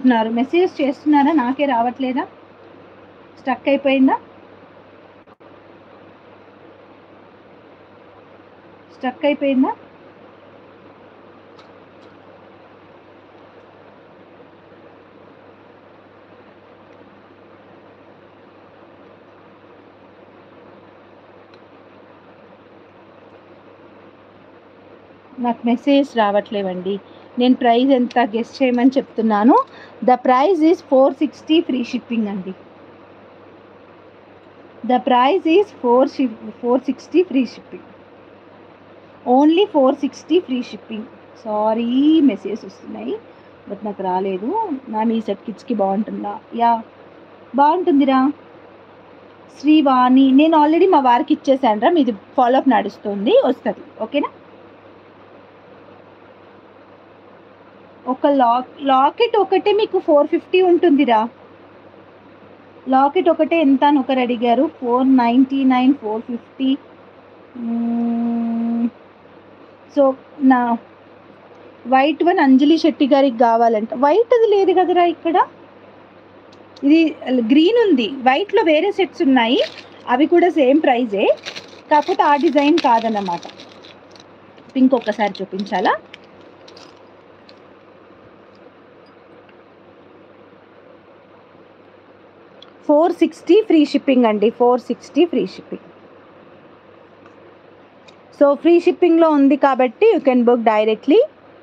చెప్తున్నారు మెసేజ్ చేస్తున్నారా నాకే రావట్లేదా స్టక్ అయిపోయిందా స్టక్ అయిపోయిందా నాకు మెసేజ్ రావట్లేవండి నేను ప్రైస్ ఎంత గెస్ట్ చేయమని చెప్తున్నాను the price is four sixty free shipping అండి the price is four ship four sixty free shipping only four sixty free shipping sorry message వస్తున్నాయి బట్ నాకు రాలేదు నా మీ సెట్ కిడ్స్కి బాగుంటుందా యా బాగుంటుందిరా శ్రీవాణి నేను ఆల్రెడీ మా వారికి ఇచ్చేసాను రా మీది ఫాలోఅప్ నడుస్తుంది వస్తుంది ఓకేనా ఒక లాక్ లాకెట్ ఒకటే మీకు ఫోర్ ఫిఫ్టీ ఉంటుందిరా లాకెట్ ఒకటే ఎంత అని ఒకరు అడిగారు four ninety nine four fifty so నా వైట్ వన్ అంజలి శెట్టి గారికి కావాలంట వైట్ అది లేదు కదరా ఇక్కడ ఇది గ్రీన్ ఉంది వైట్లో వేరే సెట్స్ ఉన్నాయి అవి కూడా సేమ్ ప్రైజే కాకపోతే ఆ డిజైన్ కాదన్నమాట పింక్ ఒక్కసారి చూపించాలా ఫోర్ సిక్స్టీ ఫ్రీ షిప్పింగ్ అండి four sixty free shipping so free షిప్పింగ్లో ఉంది కాబట్టి you can book directly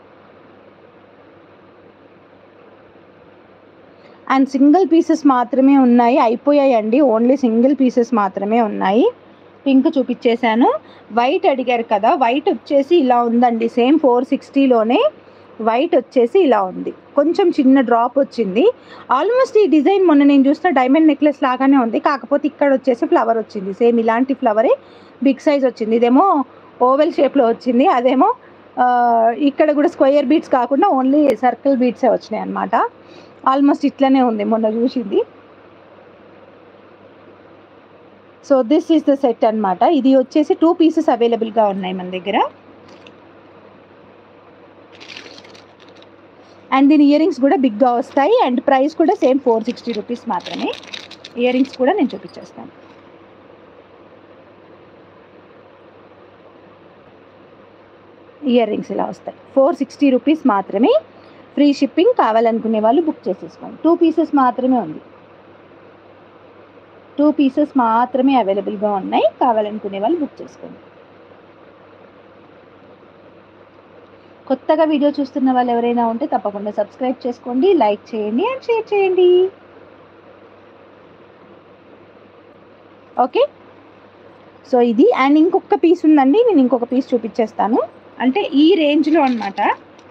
and single pieces మాత్రమే ఉన్నాయి అయిపోయాయండి ఓన్లీ సింగిల్ పీసెస్ మాత్రమే ఉన్నాయి పింక్ చూపించేశాను వైట్ అడిగారు కదా వైట్ వచ్చేసి ఇలా ఉందండి సేమ్ ఫోర్ సిక్స్టీలోనే వైట్ వచ్చేసి ఇలా ఉంది కొంచెం చిన్న డ్రాప్ వచ్చింది ఆల్మోస్ట్ ఈ డిజైన్ మొన్న నేను చూసిన డైమండ్ నెక్లెస్ లాగానే ఉంది కాకపోతే ఇక్కడ వచ్చేసి ఫ్లవర్ వచ్చింది సేమ్ ఇలాంటి ఫ్లవరే బిగ్ సైజ్ వచ్చింది ఇదేమో ఓవెల్ షేప్లో వచ్చింది అదేమో ఆ, ఇక్కడ కూడా స్క్వయర్ బీట్స్ కాకుండా ఓన్లీ సర్కిల్ బీట్సే వచ్చినాయి అనమాట ఆల్మోస్ట్ ఇట్లనే ఉంది మొన్న చూసింది so this is the set అన్నమాట ఇది వచ్చేసి టూ పీసెస్ అవైలబుల్గా ఉన్నాయి మన దగ్గర అండ్ దీని ఇయర్ రింగ్స్ కూడా బిగ్గా వస్తాయి అండ్ ప్రైస్ కూడా సేమ్ ఫోర్ సిక్స్టీ రూపీస్ మాత్రమే ఇయర్ రింగ్స్ కూడా నేను చూపించేస్తాను ఇయర్ రింగ్స్ ఇలా వస్తాయి ఫోర్ సిక్స్టీ రూపీస్ మాత్రమే ఫ్రీ షిప్పింగ్ కావాలనుకునే వాళ్ళు బుక్ చేసేసుకోండి టూ పీసెస్ మాత్రమే ఉంది టూ పీసెస్ మాత్రమే అవైలబుల్గా ఉన్నాయి కావాలనుకునే వాళ్ళు బుక్ చేసుకోండి కొత్తగా వీడియో చూస్తున్న వాళ్ళు ఎవరైనా ఉంటే తప్పకుండా సబ్స్క్రైబ్ చేసుకోండి లైక్ చేయండి అండ్ షేర్ చేయండి ఓకే సో ఇది అండ్ ఇంకొక పీస్ ఉందండి నేను ఇంకొక పీస్ చూపించేస్తాను అంటే ఈ రేంజ్లో అనమాట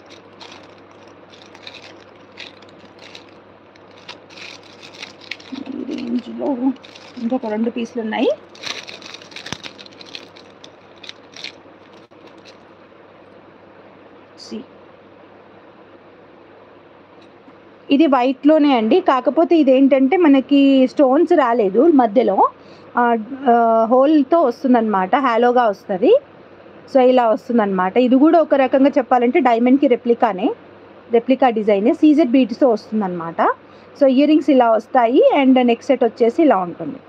ఈ రేంజ్లో ఇంకొక రెండు పీసులు ఉన్నాయి సి ఇది వైట్లోనే అండి కాకపోతే ఇదేంటంటే మనకి స్టోన్స్ రాలేదు మధ్యలో హోల్తో వస్తుందన్నమాట హ్యాలోగా వస్తుంది సో ఇలా వస్తుందన్నమాట ఇది కూడా ఒక రకంగా చెప్పాలంటే డైమండ్కి రెప్లికానే రెప్లికా డిజైన్ సీజెడ్ బీట్స్తో వస్తుందన్నమాట సో ఇయర్ రింగ్స్ ఇలా వస్తాయి అండ్ నెక్స్ట్ సెట్ వచ్చేసి ఇలా ఉంటుంది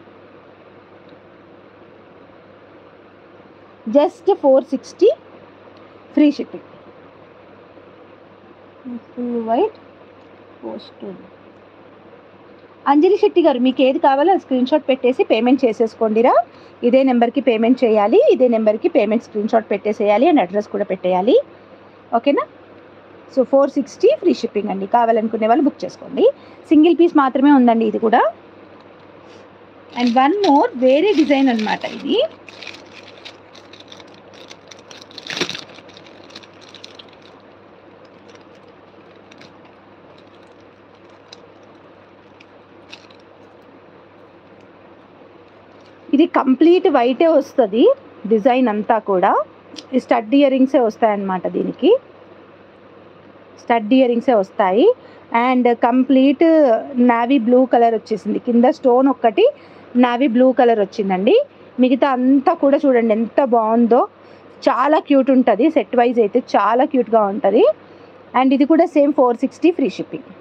just four sixty free shipping full white post Anjali Shetty గారు మీకు ఏది కావాలో అది స్క్రీన్ షాట్ పెట్టేసి పేమెంట్ చేసేసుకోండిరా ఇదే నెంబర్కి పేమెంట్ చేయాలి ఇదే నెంబర్కి పేమెంట్ స్క్రీన్ షాట్ పెట్టేసేయాలి అండ్ అడ్రస్ కూడా పెట్టేయాలి ఓకేనా so four sixty free shipping అండి కావాలనుకునే వాళ్ళు బుక్ చేసుకోండి సింగిల్ పీస్ మాత్రమే ఉందండి ఇది కూడా అండ్ వన్ మోర్ వేరే డిజైన్ అన్నమాట ఇది ఇది కంప్లీట్ వైటే వస్తుంది డిజైన్ అంతా కూడా ఈ స్టడ్ ఇయర్ రింగ్సే వస్తాయన్నమాట దీనికి స్టడ్ ఇయర్ రింగ్సే వస్తాయి and complete navy blue colour వచ్చేసింది కింద స్టోన్ ఒక్కటి నావీ బ్లూ కలర్ వచ్చిందండి మిగతా అంతా కూడా చూడండి ఎంత బాగుందో చాలా క్యూట్ ఉంటుంది సెట్ వైజ్ అయితే చాలా క్యూట్గా ఉంటుంది అండ్ ఇది కూడా same four sixty free shipping